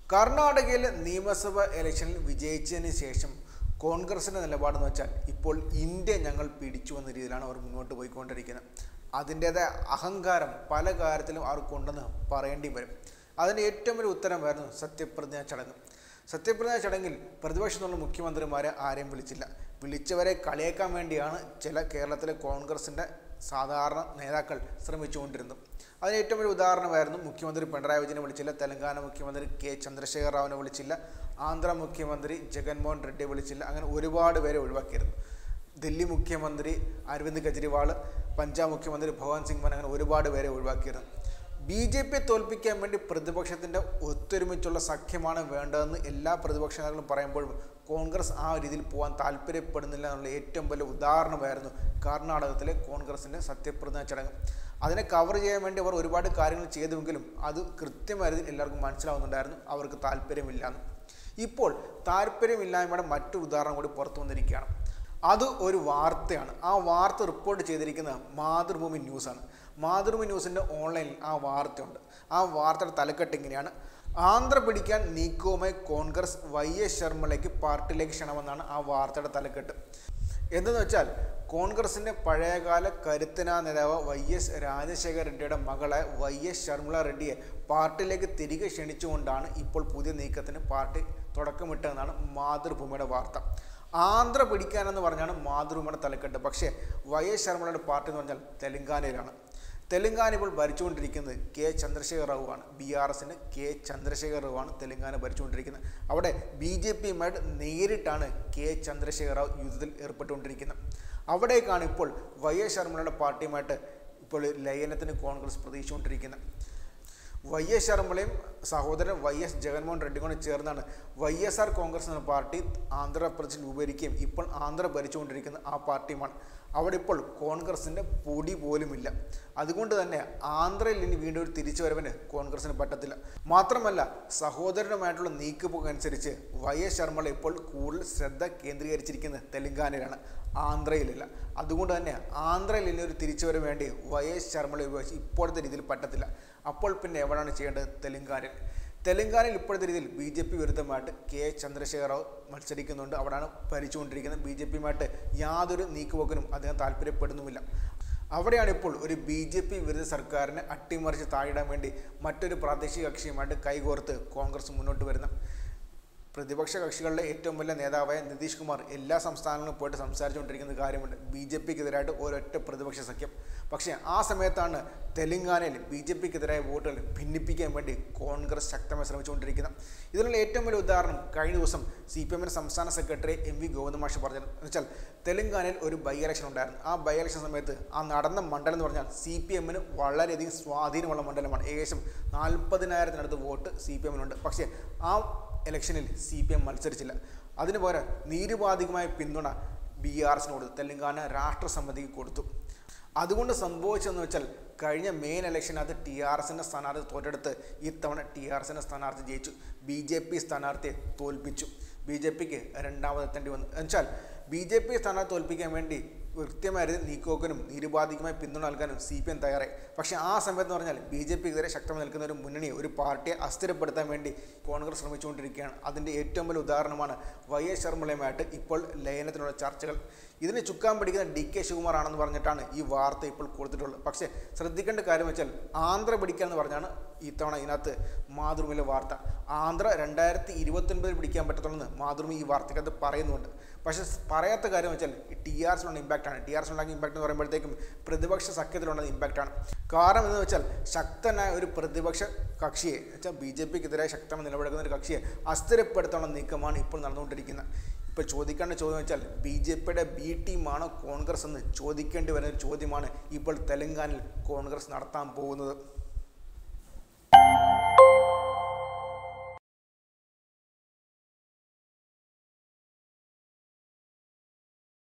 കർണാടകയിലെ നിയമസഭ ഇലക്ഷനിൽ വിജയിച്ചതിന് ശേഷം കോൺഗ്രസിൻ്റെ നിലപാടെന്ന് വെച്ചാൽ ഇപ്പോൾ ഇന്ത്യ ഞങ്ങൾ പിടിച്ചു എന്ന രീതിയിലാണ് അവർ മുന്നോട്ട് പോയിക്കൊണ്ടിരിക്കുന്നത് അതിൻ്റേതായ അഹങ്കാരം പല കാര്യത്തിലും അവർക്കുണ്ടെന്ന് പറയേണ്ടി വരും അതിൻ്റെ ഏറ്റവും വലിയ ഉത്തരമായിരുന്നു സത്യപ്രതിജ്ഞാ ചടങ്ങ് സത്യപ്രതിജ്ഞാ ചടങ്ങിൽ പ്രതിപക്ഷം എന്നുള്ള മുഖ്യമന്ത്രിമാരെ ആരെയും വിളിച്ചില്ല വിളിച്ചവരെ കളിയാക്കാൻ വേണ്ടിയാണ് ചില കേരളത്തിലെ കോൺഗ്രസിൻ്റെ സാധാരണ നേതാക്കൾ ശ്രമിച്ചുകൊണ്ടിരുന്നത് അതിന് ഏറ്റവും വലിയ ഉദാഹരണമായിരുന്നു മുഖ്യമന്ത്രി പിണറായി വിജയനെ വിളിച്ചില്ല തെലങ്കാന മുഖ്യമന്ത്രി കെ ചന്ദ്രശേഖർ റാവുവിനെ വിളിച്ചില്ല ആന്ധ്ര മുഖ്യമന്ത്രി ജഗൻമോഹൻ റെഡ്ഡിയെ വിളിച്ചില്ല അങ്ങനെ ഒരുപാട് പേരെ ഒഴിവാക്കിയിരുന്നു ദില്ലി മുഖ്യമന്ത്രി അരവിന്ദ് കെജ്രിവാൾ പഞ്ചാബ് മുഖ്യമന്ത്രി ഭഗവാൻ സിംഗ് മാൻ അങ്ങനെ ഒരുപാട് പേരെ ഒഴിവാക്കിയിരുന്നു ബി ജെ പിയെ തോൽപ്പിക്കാൻ വേണ്ടി പ്രതിപക്ഷത്തിൻ്റെ ഒത്തൊരുമിച്ചുള്ള സഖ്യമാണ് വേണ്ടതെന്ന് എല്ലാ പ്രതിപക്ഷ നേതാക്കളും പറയുമ്പോഴും കോൺഗ്രസ് ആ രീതിയിൽ പോകാൻ താല്പര്യപ്പെടുന്നില്ല എന്നുള്ള ഏറ്റവും വലിയ ഉദാഹരണമായിരുന്നു കർണാടകത്തിലെ കോൺഗ്രസിൻ്റെ സത്യപ്രതിജ്ഞാ ചടങ്ങ് അതിനെ കവർ ചെയ്യാൻ വേണ്ടി അവർ ഒരുപാട് കാര്യങ്ങൾ ചെയ്തുവെങ്കിലും അത് കൃത്യമായ രീതിയിൽ എല്ലാവർക്കും മനസ്സിലാവുന്നുണ്ടായിരുന്നു അവർക്ക് താല്പര്യമില്ലാന്ന് ഇപ്പോൾ താല്പര്യമില്ലായ്മയുടെ മറ്റൊരു ഉദാഹരണം കൂടി പുറത്തു വന്നിരിക്കുകയാണ് അത് ഒരു വാർത്തയാണ് ആ വാർത്ത റിപ്പോർട്ട് ചെയ്തിരിക്കുന്നത് മാതൃഭൂമി ന്യൂസാണ് മാതൃഭൂമി ന്യൂസിൻ്റെ ഓൺലൈനിൽ ആ വാർത്തയുണ്ട് ആ വാർത്തയുടെ തലക്കെട്ട് ഇങ്ങനെയാണ് ആന്ധ്ര പിടിക്കാൻ നീക്കവുമായി കോൺഗ്രസ് വൈ എസ് ശർമ്മയിലേക്ക് പാർട്ടിയിലേക്ക് ക്ഷണമെന്നാണ് ആ വാർത്തയുടെ തലക്കെട്ട് എന്തെന്ന് വെച്ചാൽ കോൺഗ്രസിൻ്റെ പഴയകാല കരുത്തനാ നേതാവ് വൈ എസ് രാജശേഖര റെഡ്ഡിയുടെ മകളെ വൈ എസ് ശർമിള റെഡ്ഡിയെ പാർട്ടിയിലേക്ക് തിരികെ ക്ഷണിച്ചുകൊണ്ടാണ് ഇപ്പോൾ പുതിയ നീക്കത്തിന് പാർട്ടി തുടക്കമിട്ടതെന്നാണ് മാതൃഭൂമിയുടെ വാർത്ത ആന്ധ്ര പിടിക്കാനെന്ന് പറഞ്ഞാണ് മാതൃഭൂമിയുടെ തലക്കെട്ട് പക്ഷേ വൈ എസ് ശർമ്മയുടെ പാർട്ടി എന്ന് പറഞ്ഞാൽ തെലങ്കാനയിലാണ് തെലങ്കാന ഇപ്പോൾ ഭരിച്ചുകൊണ്ടിരിക്കുന്നത് കെ ചന്ദ്രശേഖർ റാവുവാണ് ബി ആർ എസിന് കെ ചന്ദ്രശേഖർ റാവുവാണ് തെലങ്കാന ഭരിച്ചുകൊണ്ടിരിക്കുന്നത് അവിടെ ബി ജെ പിയുമായിട്ട് നേരിട്ടാണ് കെ ചന്ദ്രശേഖർ റാവു യുദ്ധത്തിൽ ഏർപ്പെട്ടുകൊണ്ടിരിക്കുന്നത് അവിടേക്കാണ് ഇപ്പോൾ വൈ എസ് ശർമ്മയുടെ പാർട്ടിയുമായിട്ട് ഇപ്പോൾ ലയനത്തിന് കോൺഗ്രസ് പ്രതീക്ഷിച്ചുകൊണ്ടിരിക്കുന്നത് വൈ എസ് ശർമ്മളയും സഹോദരൻ വൈ എസ് ജഗൻമോഹൻ റെഡ്ഡി കൂടെ ചേർന്നാണ് വൈ എസ് ആർ കോൺഗ്രസ് എന്ന പാർട്ടി ആന്ധ്രാപ്രദേശിൽ രൂപീകരിക്കുകയും ഇപ്പോൾ ആന്ധ്ര ഭരിച്ചുകൊണ്ടിരിക്കുന്ന ആ പാർട്ടിയുമാണ് അവിടെ ഇപ്പോൾ കോൺഗ്രസിൻ്റെ പൊടി പോലുമില്ല അതുകൊണ്ട് തന്നെ ആന്ധ്രയിൽ ഇനി വീണ്ടും ഒരു തിരിച്ചുവരവിന് കോൺഗ്രസിന് പറ്റത്തില്ല മാത്രമല്ല സഹോദരനുമായിട്ടുള്ള നീക്കുപോക്ക് അനുസരിച്ച് വൈ എസ് ശർമ്മള ഇപ്പോൾ കൂടുതൽ ശ്രദ്ധ കേന്ദ്രീകരിച്ചിരിക്കുന്നത് തെലങ്കാനയിലാണ് ആന്ധ്രയിലില്ല അതുകൊണ്ട് തന്നെ ആന്ധ്രയിൽ ഇനി ഒരു തിരിച്ചുവരവ് വേണ്ടി വൈ എസ് ശർമ്മള ഉപയോഗിച്ച് ഇപ്പോഴത്തെ രീതിയിൽ പറ്റത്തില്ല അപ്പോൾ പിന്നെ എവിടെയാണ് ചെയ്യേണ്ടത് തെലങ്കാനയിൽ തെലങ്കാനയിൽ ഇപ്പോഴത്തെ രീതിയിൽ ബി ജെ പി വിരുദ്ധമായിട്ട് കെ ചന്ദ്രശേഖർ റാവു മത്സരിക്കുന്നുണ്ട് അവിടെയാണ് ഭരിച്ചുകൊണ്ടിരിക്കുന്നത് ബി ജെ പിയുമായിട്ട് യാതൊരു നീക്കുപോക്കിനും അദ്ദേഹം താല്പര്യപ്പെടുന്നുമില്ല അവിടെയാണ് ഇപ്പോൾ ഒരു ബി ജെ പി വിരുദ്ധ സർക്കാരിനെ അട്ടിമറിച്ച് താഴിടാൻ വേണ്ടി മറ്റൊരു പ്രാദേശിക കക്ഷിയുമായിട്ട് കൈകോർത്ത് കോൺഗ്രസ് മുന്നോട്ട് വരുന്നത് പ്രതിപക്ഷ കക്ഷികളുടെ ഏറ്റവും വലിയ നേതാവായ നിതീഷ് കുമാർ എല്ലാ സംസ്ഥാനങ്ങളിലും പോയിട്ട് സംസാരിച്ചുകൊണ്ടിരിക്കുന്ന കാര്യമുണ്ട് ബി ജെ പിക്കെതിരായിട്ട് ഒരൊറ്റ പ്രതിപക്ഷ സഖ്യം പക്ഷേ ആ സമയത്താണ് തെലങ്കാനയിൽ ബി ജെ പിക്കെതിരായ വോട്ടുകൾ ഭിന്നിപ്പിക്കാൻ വേണ്ടി കോൺഗ്രസ് ശക്തമായി ശ്രമിച്ചുകൊണ്ടിരിക്കുന്നത് ഇതിനുള്ള ഏറ്റവും വലിയ ഉദാഹരണം കഴിഞ്ഞ ദിവസം സി പി എമ്മിൻ്റെ സംസ്ഥാന സെക്രട്ടറി എം വി ഗോവിന്ദമാഷ് പറഞ്ഞത് എന്ന് വെച്ചാൽ തെലങ്കാനയിൽ ഒരു ബൈ ഇലക്ഷൻ ഉണ്ടായിരുന്നു ആ ബൈ ഇലക്ഷൻ സമയത്ത് ആ നടന്ന മണ്ഡലം എന്ന് പറഞ്ഞാൽ സി പി എമ്മിന് വളരെയധികം സ്വാധീനമുള്ള മണ്ഡലമാണ് ഏകദേശം നാൽപ്പതിനായിരത്തിനടുത്ത് വോട്ട് സി പി എമ്മിനുണ്ട് പക്ഷേ ആ ഇലക്ഷനിൽ സി പി എം മത്സരിച്ചില്ല അതിന് പകരം നിരുപാധികമായ പിന്തുണ ബി ആർ എസിന് കൊടുത്തു തെലങ്കാന രാഷ്ട്രസമിതിക്ക് കൊടുത്തു അതുകൊണ്ട് സംഭവിച്ചതെന്ന് വെച്ചാൽ കഴിഞ്ഞ മെയിൻ ഇലക്ഷനകത്ത് ടി ആർ എസിൻ്റെ സ്ഥാനാർത്ഥി തോറ്റെടുത്ത് ഇത്തവണ ടി ആർ എസിൻ്റെ സ്ഥാനാർത്ഥി ജയിച്ചു ബി ജെ പി സ്ഥാനാർത്ഥിയെ തോൽപ്പിച്ചു ബി ജെ പിക്ക് രണ്ടാമതെത്തേണ്ടി വന്നു എന്നുവെച്ചാൽ ബി ജെ പി സ്ഥാനാർത്ഥി തോൽപ്പിക്കാൻ വേണ്ടി കൃത്യമായ രീതിയിൽ നീക്കുപോക്കിനും നിരുപാധികമായി പിന്തുണ നൽകാനും സി പി എം തയ്യാറായി പക്ഷേ ആ സമയത്ത് പറഞ്ഞാൽ ബി ജെ പിക്കെതിരെ ശക്തമായി നിൽക്കുന്ന ഒരു മുന്നണി ഒരു പാർട്ടിയെ അസ്ഥിരപ്പെടുത്താൻ വേണ്ടി കോൺഗ്രസ് ശ്രമിച്ചുകൊണ്ടിരിക്കുകയാണ് അതിൻ്റെ ഏറ്റവും വലിയ ഉദാഹരണമാണ് വൈ എസ് ശർമ്മളയുമായിട്ട് ഇപ്പോൾ ലയനത്തിനുള്ള ചർച്ചകൾ ഇതിന് ചുക്കാൻ പിടിക്കുന്ന ഡി കെ ശിവകുമാർ ആണെന്ന് പറഞ്ഞിട്ടാണ് ഈ വാർത്ത ഇപ്പോൾ കൊടുത്തിട്ടുള്ളത് പക്ഷേ ശ്രദ്ധിക്കേണ്ട കാര്യം വെച്ചാൽ ആന്ധ്ര പിടിക്കുക എന്ന് പറഞ്ഞാണ് ഇത്തവണ ഇതിനകത്ത് മാതൃഭൂമിയിലെ വാർത്ത ആന്ധ്ര രണ്ടായിരത്തി ഇരുപത്തൊൻപതിൽ പിടിക്കാൻ പറ്റത്തുള്ളൂ മാതൃഭൂമി ഈ വാർത്തയ്ക്കകത്ത് പറയുന്നുണ്ട് പക്ഷേ പറയാത്ത കാര്യം വെച്ചാൽ ടി ആർ എസിലുള്ള ഇമ്പാക്റ്റാണ് ടി ആർ എസിലുള്ള ഇമ്പാക്ട് എന്ന് പറയുമ്പോഴത്തേക്കും പ്രതിപക്ഷ സഖ്യത്തിലുള്ള ഇമ്പാക്റ്റാണ് കാരണം എന്ന് വെച്ചാൽ ശക്തനായ ഒരു പ്രതിപക്ഷ കക്ഷിയെ വെച്ചാൽ ബി ജെ പിക്കെതിരെ ശക്തമായി നിലപാടെടുക്കുന്ന ഒരു കക്ഷിയെ അസ്ഥിരപ്പെടുത്താനുള്ള നീക്കമാണ് ഇപ്പോൾ നടന്നുകൊണ്ടിരിക്കുന്നത് ഇപ്പോൾ ചോദിക്കേണ്ട ചോദ്യം വെച്ചാൽ ബി ജെ പിയുടെ ബി ടീമാണോ കോൺഗ്രസ് എന്ന് ചോദിക്കേണ്ടി വരുന്ന ഒരു ചോദ്യമാണ് ഇപ്പോൾ തെലങ്കാനയിൽ കോൺഗ്രസ് നടത്താൻ പോകുന്നത്